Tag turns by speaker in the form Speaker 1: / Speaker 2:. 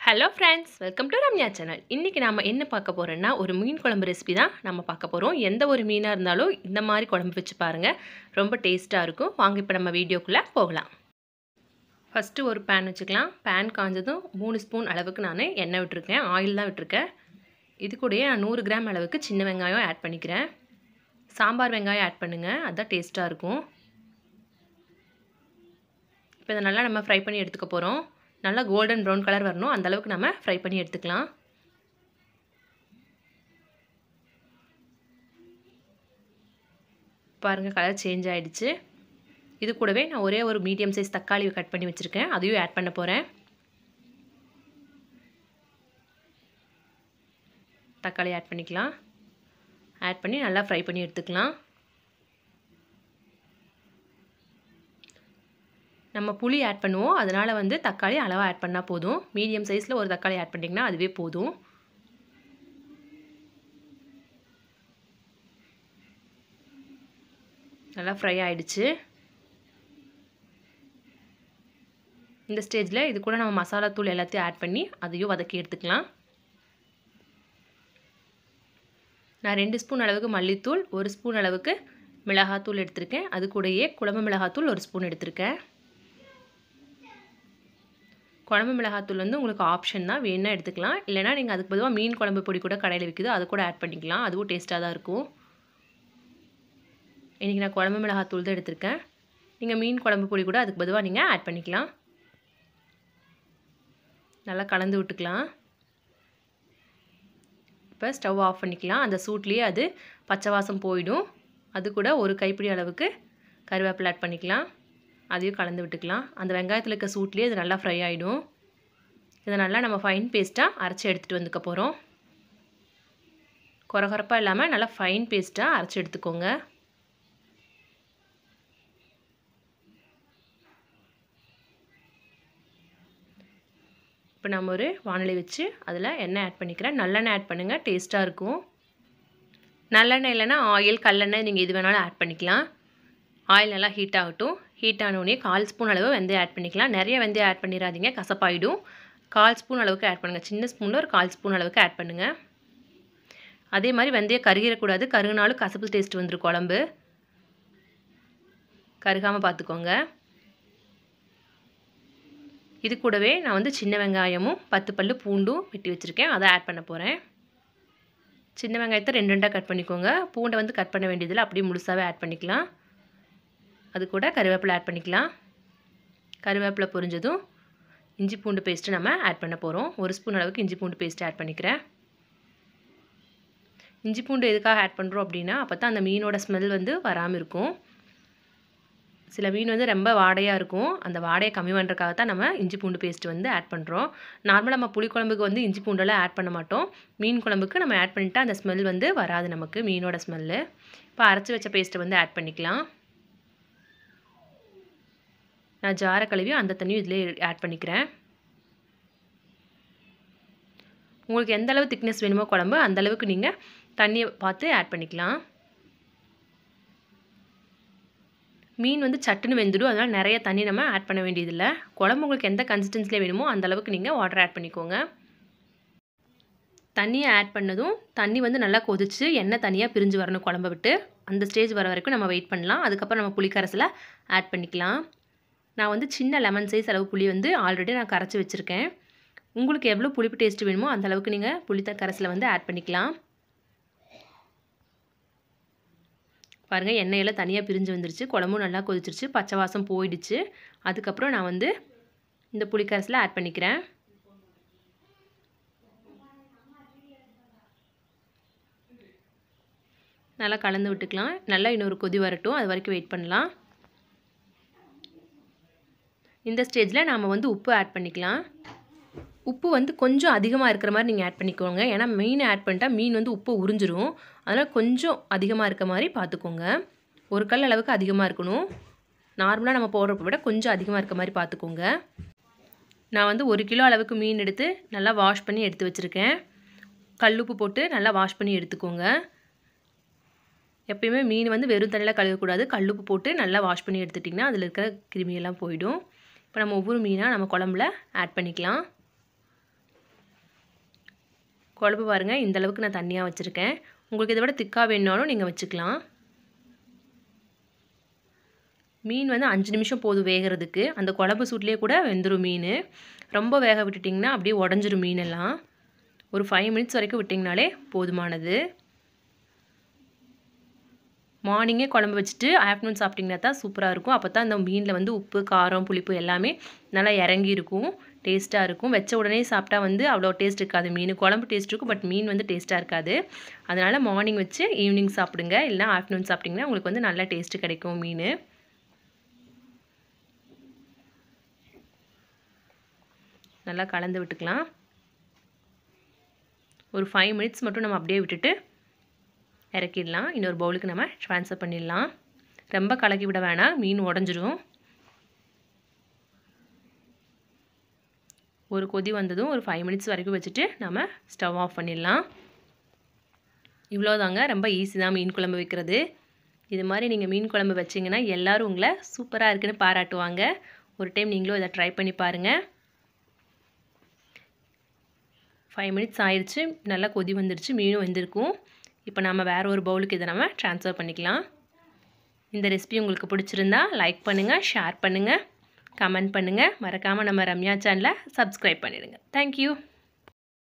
Speaker 1: hello friends welcome to Ramya channel இன்றைக்கி நாம் என்ன பார்க்க போகிறோன்னா ஒரு மீன் குழம்பு ரெசிபி தான் நம்ம பார்க்க போகிறோம் எந்த ஒரு மீனாக இருந்தாலும் இந்த மாதிரி குழம்பு வச்சு பாருங்கள் ரொம்ப டேஸ்ட்டாக இருக்கும் வாங்க இப்போ நம்ம வீடியோக்குள்ளே போகலாம் ஃபஸ்ட்டு ஒரு பேன் வச்சுக்கலாம் பேன் காஞ்சதும் மூணு ஸ்பூன் அளவுக்கு நான் எண்ணெய் விட்டுருக்கேன் ஆயில் தான் விட்டுருக்கேன் இது கூடயே நான் நூறு கிராம் அளவுக்கு சின்ன வெங்காயம் ஆட் பண்ணிக்கிறேன் சாம்பார் வெங்காயம் ஆட் பண்ணுங்கள் அதுதான் டேஸ்ட்டாக இருக்கும் இப்போ இதை நல்லா நம்ம ஃப்ரை பண்ணி எடுத்துக்க போகிறோம் நல்லா கோல்டன் ப்ரௌன் கலர் வரணும் அந்தளவுக்கு நம்ம ஃப்ரை பண்ணி எடுத்துக்கலாம் பாருங்கள் கலர் சேஞ்ச் ஆகிடுச்சு இது கூடவே நான் ஒரே ஒரு மீடியம் சைஸ் தக்காளி கட் பண்ணி வச்சுருக்கேன் அதையும் ஆட் பண்ண போகிறேன் தக்காளி ஆட் பண்ணிக்கலாம் ஆட் பண்ணி நல்லா ஃப்ரை பண்ணி எடுத்துக்கலாம் நம்ம புளி ஆட் பண்ணுவோம் அதனால் வந்து தக்காளி அளவாக ஆட் பண்ணால் போதும் மீடியம் சைஸில் ஒரு தக்காளி ஆட் பண்ணிங்கன்னா அதுவே போதும் நல்லா ஃப்ரை ஆகிடுச்சு இந்த ஸ்டேஜில் இது கூட நம்ம மசாலா தூள் எல்லாத்தையும் ஆட் பண்ணி அதையும் வதக்கி எடுத்துக்கலாம் நான் ரெண்டு ஸ்பூன் அளவுக்கு மல்லித்தூள் ஒரு ஸ்பூன் அளவுக்கு மிளகாத்தூள் எடுத்திருக்கேன் அது கூடயே குழம்பு மிளகாத்தூள் ஒரு ஸ்பூன் எடுத்திருக்கேன் குழம்பு மிளகாத்தூள் வந்து உங்களுக்கு ஆப்ஷன் தான் வேணால் எடுத்துக்கலாம் இல்லைனா நீங்கள் அதுக்கு பொதுவாக மீன் குழம்பு பொடி கூட கடையில் விற்குது அது கூட ஆட் பண்ணிக்கலாம் அதுவும் டேஸ்ட்டாக தான் இருக்கும் இன்றைக்கி நான் குழம்பு மிளகாத்தூள் தான் எடுத்திருக்கேன் நீங்கள் மீன் குழம்பு பொடி கூட அதுக்கு பொதுவாக நீங்கள் ஆட் பண்ணிக்கலாம் நல்லா கலந்து விட்டுக்கலாம் இப்போ ஸ்டவ் ஆஃப் பண்ணிக்கலாம் அந்த சூட்லேயே அது பச்சை வாசம் போயிடும் அது கூட ஒரு கைப்பிடி அளவுக்கு கருவேப்பிலை ஆட் பண்ணிக்கலாம் அதையும் கலந்து விட்டுக்கலாம் அந்த வெங்காயத்தில் இருக்க சூட்லேயே இது நல்லா ஃப்ரை ஆகிடும் இதை நல்லா நம்ம ஃபைன் பேஸ்ட்டாக அரைச்சி எடுத்துகிட்டு வந்துக்க போகிறோம் குறகுறப்பாக இல்லாமல் நல்லா ஃபைன் பேஸ்ட்டாக அரைச்சி எடுத்துக்கோங்க இப்போ நம்ம ஒரு வானொலி வச்சு அதில் எண்ணெய் ஆட் பண்ணிக்கிறேன் நல்லெண்ணெய் ஆட் பண்ணுங்கள் டேஸ்ட்டாக இருக்கும் நல்லெண்ணெய் இல்லைன்னா ஆயில் கல்லெண்ணெய் நீங்கள் எது வேணாலும் ஆட் பண்ணிக்கலாம் ஆயில் நல்லா ஹீட் ஆகட்டும் ஹீட் ஆனோடனே கால் ஸ்பூன் அளவு வெந்தயம் ஆட் பண்ணிக்கலாம் நிறைய வெந்தயம் ஆட் பண்ணிடாதீங்க கசப்பாயிடும் கால் ஸ்பூன் அளவுக்கு ஆட் பண்ணுங்கள் சின்ன ஸ்பூனில் ஒரு கால் ஸ்பூன் அளவுக்கு ஆட் பண்ணுங்கள் அதே மாதிரி வெந்தயம் கருகிடக்கூடாது கருகினாலும் கசப்பு டேஸ்ட் வந்துடும் குழம்பு கருகாமல் பார்த்துக்கோங்க இது கூடவே நான் வந்து சின்ன வெங்காயமும் பத்து பல்லு பூண்டும் வெட்டி வச்சுருக்கேன் அதை ஆட் பண்ண போகிறேன் சின்ன வெங்காயத்தை ரெண்டு ரெண்டாக கட் பண்ணிக்கோங்க பூண்டை வந்து கட் பண்ண வேண்டியதில் அப்படியே முழுசாகவே ஆட் பண்ணிக்கலாம் அது கூட கருவேப்பிலை ஆட் பண்ணிக்கலாம் கருவேப்பிலை பொரிஞ்சதும் இஞ்சி பூண்டு பேஸ்ட்டு நம்ம ஆட் பண்ண போகிறோம் ஒரு ஸ்பூன் அளவுக்கு இஞ்சி பூண்டு பேஸ்ட்டு ஆட் பண்ணிக்கிறேன் இஞ்சி பூண்டு எதுக்காக ஆட் பண்ணுறோம் அப்படின்னா அப்போ தான் அந்த மீனோட ஸ்மெல் வந்து வராமல் இருக்கும் சில மீன் வந்து ரொம்ப வாடையாக இருக்கும் அந்த வாடையை கம்மி பண்ணுறதுக்காக தான் நம்ம இஞ்சி பூண்டு பேஸ்ட்டு வந்து ஆட் பண்ணுறோம் நார்மலாக நம்ம புளிக்குழம்புக்கு வந்து இஞ்சி பூண்டெல்லாம் ஆட் பண்ண மாட்டோம் மீன் குழம்புக்கு நம்ம ஆட் பண்ணிட்டா அந்த ஸ்மெல் வந்து வராது நமக்கு மீனோட ஸ்மெல்லு இப்போ அரைச்சி வச்ச பேஸ்ட்டை வந்து ஆட் பண்ணிக்கலாம் நான் ஜார கழுவி அந்த தண்ணியும் இதிலே ஆட் பண்ணிக்கிறேன் உங்களுக்கு எந்த அளவு திக்னஸ் வேணுமோ குழம்பு அந்தளவுக்கு நீங்கள் தண்ணியை பார்த்து ஆட் பண்ணிக்கலாம் மீன் வந்து சட்டுன்னு வெந்துடும் அதனால் நிறைய தண்ணி நம்ம ஆட் பண்ண வேண்டியதில்லை குழம்பு உங்களுக்கு எந்த கன்சிஸ்டன்சியில் வேணுமோ அந்தளவுக்கு நீங்கள் வாட்டர் ஆட் பண்ணிக்கோங்க தண்ணியை ஆட் பண்ணதும் தண்ணி வந்து நல்லா கொதிச்சு எண்ணெய் தனியாக பிரிஞ்சு வரணும் குழம்ப விட்டு அந்த ஸ்டேஜ் வர வரைக்கும் நம்ம வெயிட் பண்ணலாம் அதுக்கப்புறம் நம்ம புளிக்கரசில் ஆட் பண்ணிக்கலாம் நான் வந்து சின்ன லெமன் சைஸ் அளவு புளி வந்து ஆல்ரெடி நான் கரைச்சி வச்சுருக்கேன் உங்களுக்கு எவ்வளோ புளிப்பு டேஸ்ட் வேணுமோ அந்த அளவுக்கு நீங்கள் புளித்த கரைசலை வந்து ஆட் பண்ணிக்கலாம் பாருங்கள் எண்ணெயெல்லாம் தனியாக பிரிஞ்சு வந்துருச்சு குழம்பும் நல்லா கொதிச்சிருச்சு பச்சை வாசம் போயிடுச்சு அதுக்கப்புறம் நான் வந்து இந்த புளிக்கரசில் ஆட் பண்ணிக்கிறேன் நல்லா கலந்து விட்டுக்கலாம் நல்லா இன்னொரு கொதி வரட்டும் அது வரைக்கும் வெயிட் பண்ணலாம் இந்த ஸ்டேஜில் நாம் வந்து உப்பு ஆட் பண்ணிக்கலாம் உப்பு வந்து கொஞ்சம் அதிகமாக இருக்கிற மாதிரி நீங்கள் ஆட் பண்ணிக்கோங்க ஏன்னா மீன் ஆட் பண்ணிட்டா மீன் வந்து உப்பு உறிஞ்சிரும் அதனால் கொஞ்சம் அதிகமாக இருக்க மாதிரி பார்த்துக்கோங்க ஒரு கல் அளவுக்கு அதிகமாக இருக்கணும் நார்மலாக நம்ம போடுறப்ப விட கொஞ்சம் அதிகமாக இருக்க மாதிரி பார்த்துக்கோங்க நான் வந்து ஒரு கிலோ அளவுக்கு மீன் எடுத்து நல்லா வாஷ் பண்ணி எடுத்து வச்சுருக்கேன் கல்லுப்பு போட்டு நல்லா வாஷ் பண்ணி எடுத்துக்கோங்க எப்பயுமே மீன் வந்து வெறும் தண்ணியில் கழுவக்கூடாது கல்லுப்பு போட்டு நல்லா வாஷ் பண்ணி எடுத்துட்டிங்கன்னா அதில் இருக்கிற கிருமியெல்லாம் போயிடும் இப்போ நம்ம ஒவ்வொரு மீனாக நம்ம குழம்புல ஆட் பண்ணிக்கலாம் குழம்பு பாருங்கள் இந்த அளவுக்கு நான் தண்ணியாக வச்சுருக்கேன் உங்களுக்கு இதை விட திக்காக வேணுனாலும் நீங்கள் வச்சுக்கலாம் மீன் வந்து அஞ்சு நிமிஷம் போதும் வேகிறதுக்கு அந்த குழம்பு சூட்லேயே கூட வெந்துடும் மீன் ரொம்ப வேக விட்டுட்டிங்கன்னா அப்படியே உடஞ்சிரும் மீனெல்லாம் ஒரு ஃபைவ் மினிட்ஸ் வரைக்கும் விட்டிங்கனாலே போதுமானது மார்னிங்கே குழம்பு வச்சுட்டு ஆஃப்டர்நூன் சாப்பிட்டிங்கன்னா தான் சூப்பராக இருக்கும் அப்போ தான் அந்த மீனில் வந்து உப்பு காரம் புளிப்பு எல்லாமே நல்லா இறங்கி இருக்கும் டேஸ்ட்டாக இருக்கும் வச்ச உடனே சாப்பிட்டா வந்து அவ்வளோ டேஸ்ட் இருக்காது மீன் குழம்பு டேஸ்ட் இருக்கும் பட் மீன் வந்து டேஸ்ட்டாக இருக்காது அதனால் மார்னிங் வச்சு ஈவினிங் சாப்பிடுங்க இல்லைனா ஆஃப்டர்நூன் சாப்பிட்டிங்கன்னா உங்களுக்கு வந்து நல்ல டேஸ்ட்டு கிடைக்கும் மீன் நல்லா கலந்து விட்டுக்கலாம் ஒரு ஃபைவ் மினிட்ஸ் மட்டும் நம்ம அப்படியே விட்டுட்டு இறக்கிடலாம் இன்னொரு பவுலுக்கு நம்ம ட்ரான்ஸ்ஃபர் பண்ணிடலாம் ரொம்ப கலக்கி விட வேணாம் மீன் உடஞ்சிரும் ஒரு கொதி வந்ததும் ஒரு ஃபைவ் மினிட்ஸ் வரைக்கும் வச்சுட்டு நம்ம ஸ்டவ் ஆஃப் பண்ணிடலாம் இவ்வளோதாங்க ரொம்ப ஈஸி தான் மீன் குழம்பு வைக்கிறது இது மாதிரி நீங்கள் மீன் குழம்பு வச்சிங்கன்னா எல்லோரும் உங்களை சூப்பராக இருக்குன்னு பாராட்டுவாங்க ஒரு டைம் நீங்களும் இதை ட்ரை பண்ணி பாருங்கள் ஃபைவ் மினிட்ஸ் ஆயிடுச்சு நல்லா கொதி வந்துடுச்சு மீனும் வெந்திருக்கும் இப்போ நம்ம வேறு ஒரு பவுலுக்கு இதை நம்ம ட்ரான்ஸ்ஃபர் பண்ணிக்கலாம் இந்த ரெசிபி உங்களுக்கு பிடிச்சிருந்தா லைக் பண்ணுங்கள் ஷேர் பண்ணுங்கள் கமெண்ட் பண்ணுங்கள் மறக்காமல் நம்ம ரம்யா சேனலை சப்ஸ்கிரைப் பண்ணிடுங்க தேங்க்யூ